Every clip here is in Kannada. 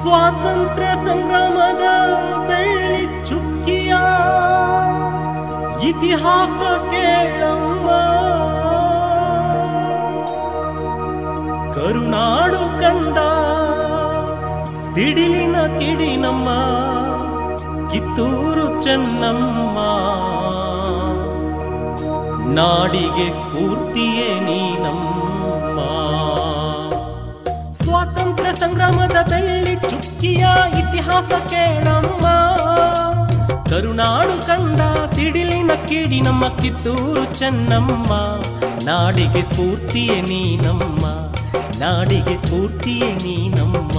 ಸ್ವಾತಂತ್ರ್ಯ ಸಂಗ್ರಾಮದ ಬೆಳ್ಳಿ ಚುಕ್ಕಿಯ ಇತಿಹಾಸ ಕೇಳಮ್ಮ ಕರುನಾಡು ಕಂಡ ಸಿಡಿಲಿನ ಕಿಡಿ ನಮ್ಮ ಕಿತ್ತೂರು ಚೆನ್ನಮ್ಮ ನಾಡಿಗೆ ಸ್ಫೂರ್ತಿಯೇ ನೀನಮ್ಮ ಸ್ವಾತಂತ್ರ್ಯ ಸಂಗ್ರಾಮದ ಬೆಳ್ಳಿ ಚುಕ್ಕಿಯ ಇತಿಹಾಸ ಕೇಳಮ್ಮ ಕರುನಾಡು ಕಂಡ ಸಿಡಿಲಿನ ಕಿಡಿ ನಮ್ಮ ಕಿತ್ತೂರು ಚೆನ್ನಮ್ಮ ನಾಡಿಗೆ ಸ್ಫೂರ್ತಿಯೇ ನೀನಮ್ಮ ನಾಡಿಗೆ ಸ್ಫೂರ್ತಿಯೇ ನೀನಮ್ಮ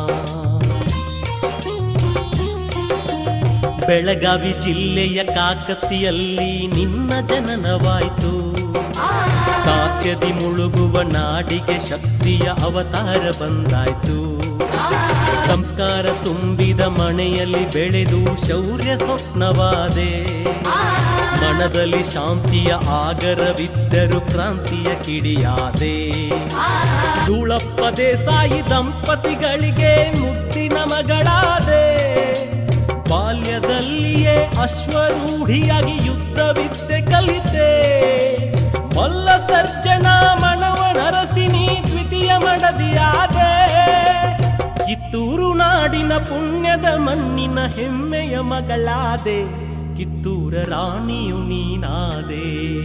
ಬೆಳಗಾವಿ ಜಿಲ್ಲೆಯ ಕಾಕತಿಯಲ್ಲಿ ನಿನ್ನ ಜನನವಾಯಿತು ಕಾವ್ಯದಿ ಮುಳುಗುವ ನಾಡಿಗೆ ಶಕ್ತಿಯ ಅವತಾರ ಬಂದಾಯ್ತು ಸಂಸ್ಕಾರ ತುಂಬಿದ ಮನೆಯಲ್ಲಿ ಬೆಳೆದು ಶೌರ್ಯ ಸ್ವಪ್ನವಾದೆ ಮನದಲ್ಲಿ ಶಾಂತಿಯ ಆಗರವಿದ್ದರು ಕ್ರಾಂತಿಯ ಕಿಡಿಯಾದೆ ಧೂಳಪ್ಪ ದೇಸಾಯಿ ದಂಪತಿಗಳಿಗೆ ಮುದ್ದಿನ ಮಗಳಾದೆ ಬಾಲ್ಯದಲ್ಲಿಯೇ ಅಶ್ವರೂಢಿಯಾಗಿ ಯುದ್ಧ ವಿದ್ಯೆ ಕಲಿತೆ ಮಲ್ಲ ಸರ್ಜನ ಮಣವನರಸಿನಿ ದ್ವಿತೀಯ ಮಡದಿಯಾದೆ ಕಿತ್ತೂರು ನಾಡಿನ ಪುಣ್ಯದ ಮಣ್ಣಿನ ಹೆಮ್ಮೆಯ ಮಗಳಾದೆ ಕಿತ್ತೂರ ರಾಣಿಯು ನೀನಾದೆ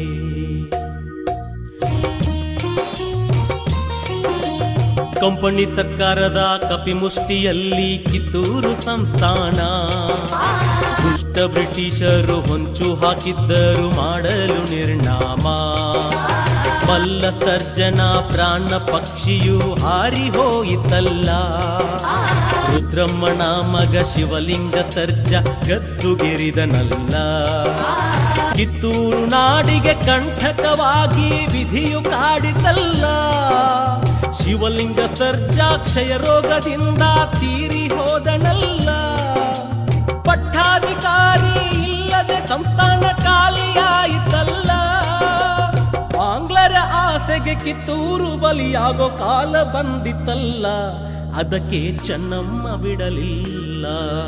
ಕಂಪನಿ ಸರ್ಕಾರದ ಕಪಿಮುಷ್ಟಿಯಲ್ಲಿ ಕಿತ್ತೂರು ಸಂಸ್ಥಾನ ದುಷ್ಟ ಬ್ರಿಟಿಷರು ಹೊಂಚು ಹಾಕಿದ್ದರು ಮಾಡಲು ನಿರ್ನಾಮ ಮಲ್ಲ ಸರ್ಜನ ಪ್ರಾಣ ಪಕ್ಷಿಯು ಹಾರಿ ಹೋಯಿತಲ್ಲ ರುದ್ರಮ್ಮನ ಮಗ ಶಿವಲಿಂಗ ಸರ್ಜ ಗದ್ದುಗೆರಿದನಲ್ಲ ಕಿತ್ತೂರು ನಾಡಿಗೆ ಕಂಠಕವಾಗಿ ವಿಧಿಯು ಕಾಡಿತಲ್ಲ ಶಿವಲಿಂಗ ಸರ್ಜಾಕ್ಷಯ ರೋಗದಿಂದ ತೀರಿ ಹೋದನಲ್ಲ ಪಟ್ಟಾಧಿಕಾರಿ ಇಲ್ಲದೆ ಸಂಸ್ಥಾನ ಖಾಲಿಯಾಯಿತಲ್ಲ ಆಂಗ್ಲರ ಆಸೆಗೆ ಕಿತ್ತೂರು ಬಲಿಯಾಗೋ ಕಾಲ ಬಂದಿತ್ತಲ್ಲ ಅದಕ್ಕೆ ಚೆನ್ನಮ್ಮ ಬಿಡಲಿಲ್ಲ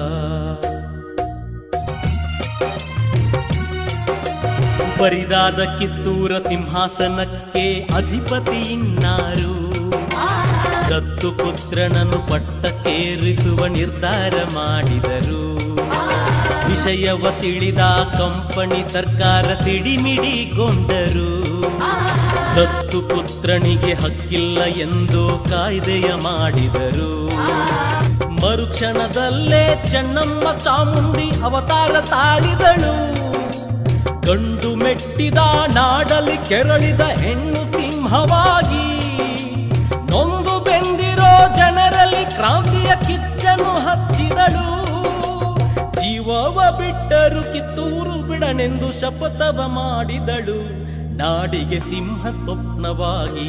ಬರಿದಾದ ಕಿತ್ತೂರ ಸಿಂಹಾಸನಕ್ಕೆ ಅಧಿಪತಿ ಇನ್ನಾರು ದತ್ತು ಪುತ್ರನನ್ನು ಪಟ್ಟಕ್ಕೇರಿಸುವ ನಿರ್ಧಾರ ಮಾಡಿದರು ವಿಷಯವ ತಿಳಿದ ಕಂಪನಿ ಸರ್ಕಾರ ಸಿಡಿಮಿಡಿಗೊಂಡರು ದತ್ತು ಪುತ್ರನಿಗೆ ಹಕ್ಕಿಲ್ಲ ಎಂದು ಕಾಯ್ದೆಯ ಮಾಡಿದರು ಮರುಕ್ಷಣದಲ್ಲೇ ಚೆನ್ನಮ್ಮ ಚಾಮುಂಡಿ ಅವತಾರ ತಾಳಿದಳು ಗಂಡು ಮೆಟ್ಟಿದ ನಾಡಲಿ ಕೆರಳಿದ ಹೆಣ್ಣು ಸಿಂಹವಾಗಿ ನೊಂದು ಬೆಂದಿರೋ ಜನರಲ್ಲಿ ಕ್ರಾಂತಿಯ ಕಿಚ್ಚನು ಹಚ್ಚಿದಳು ಜೀವವ ಬಿಟ್ಟರು ಕಿತ್ತೂರು ಬಿಡನೆಂದು ಶಪಥವ ಮಾಡಿದಳು ನಾಡಿಗೆ ಸಿಂಹ ಸ್ವಪ್ನವಾಗಿ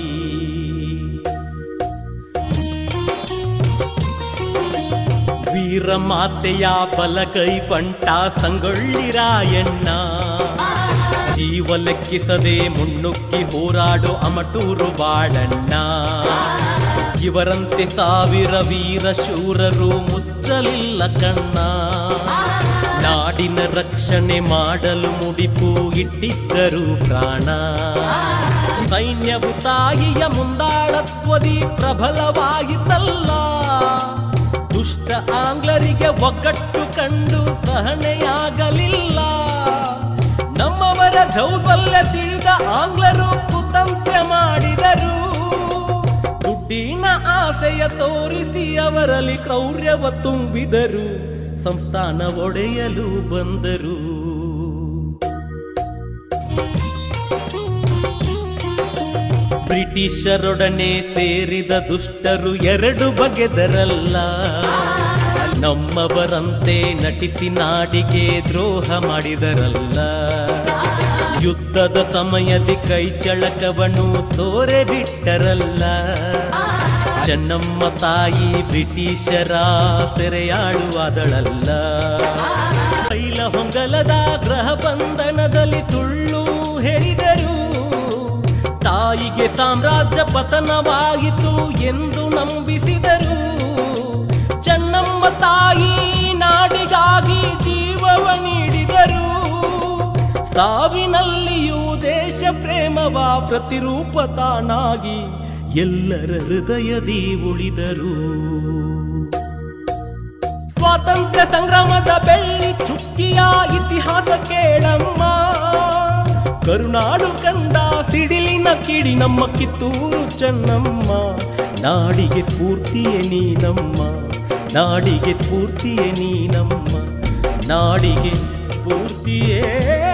ವೀರ ಮಾತೆಯ ಬಲಗೈ ಬಂಟ ಸಂಗೊಳ್ಳಿ ರಾಯಣ್ಣ ಜೀವ ಲೆಕ್ಕಿಸದೆ ಮುನ್ನುಗ್ಗಿ ಹೋರಾಡೋ ಅಮಟೂರು ಬಾಳಣ್ಣ ಇವರಂತೆ ಸಾವಿರ ವೀರ ಶೂರರು ಮುಚ್ಚಲಿಲ್ಲ ಕಣ್ಣ ನಾಡಿನ ರಕ್ಷಣೆ ಮಾಡಲು ಮುಡಿಪು ಇಟ್ಟಿದ್ದರು ಪ್ರಾಣ ಸೈನ್ಯವು ತಾಯಿಯ ಮುಂದಾಳತ್ವದಿ ಪ್ರಬಲವಾಯಿತಲ್ಲ ದುಷ್ಟ ಆಂಗ್ಲರಿಗೆ ಒಗ್ಗಟ್ಟು ಕಂಡು ಸಹನೆಯಾಗಲಿಲ್ಲ ನಮ್ಮವರ ದೌರ್ಬಲ್ಯ ತಿಳಿದ ಆಂಗ್ಲರು ಕುತಂತ್ರ ಮಾಡಿದರು ದುಡ್ಡಿನ ಆಸೆಯ ತೋರಿಸಿ ಅವರಲ್ಲಿ ಕ್ರೌರ್ಯವ ತುಂಬಿದರು ಸಂಸ್ಥಾನ ಒಡೆಯಲು ಬಂದರು ಬ್ರಿಟಿಷರೊಡನೆ ಸೇರಿದ ದುಷ್ಟರು ಎರಡು ಬಗೆದರಲ್ಲ ನಮ್ಮವರಂತೆ ನಟಿಸಿ ನಾಡಿಗೆ ದ್ರೋಹ ಮಾಡಿದರಲ್ಲ ಯುದ್ಧದ ಸಮಯದಿ ಕೈ ಚಳಕವನ್ನು ತೋರೆ ಬಿಟ್ಟರಲ್ಲ ಚೆನ್ನಮ್ಮ ತಾಯಿ ಬ್ರಿಟಿಷರ ಸೆರೆಯಾಳುವಾದಳಲ್ಲ ಕೈಲ ಹೊಂಗಲದ ಗ್ರಹ ಬಂಧನದಲ್ಲಿ ಸುಳ್ಳು ಹೇಳಿದರು ತಾಯಿಗೆ ಸಾಮ್ರಾಜ್ಯ ಪತನವಾಯಿತು ಎಂದು ನಂಬಿಸಿದರು ಚೆನ್ನಮ್ಮ ಸಾವಿನಲ್ಲಿಯೂ ದೇಶ ಪ್ರೇಮವ ಪ್ರತಿರೂಪ ತಾನಾಗಿ ಎಲ್ಲರ ಹೃದಯದಿ ಉಳಿದರು ಸ್ವಾತಂತ್ರ್ಯ ಸಂಗ್ರಾಮದ ಬೆಳ್ಳಿ ಚುಕ್ಕಿಯ ಇತಿಹಾಸ ಕೇಳಮ್ಮ ಕರುನಾಡು ಕಂಡ ಸಿಡಿಲಿನ ಕಿಡಿ ನಮ್ಮ ಕಿತ್ತೂರು ಚೆನ್ನಮ್ಮ ನಾಡಿಗೆ ಸ್ಫೂರ್ತಿಯೇ ನೀನಮ್ಮ ನಾಡಿಗೆ ಸ್ಫೂರ್ತಿಯೇ ನೀನಮ್ಮ ನಾಡಿಗೆ ಸ್ಫೂರ್ತಿಯೇ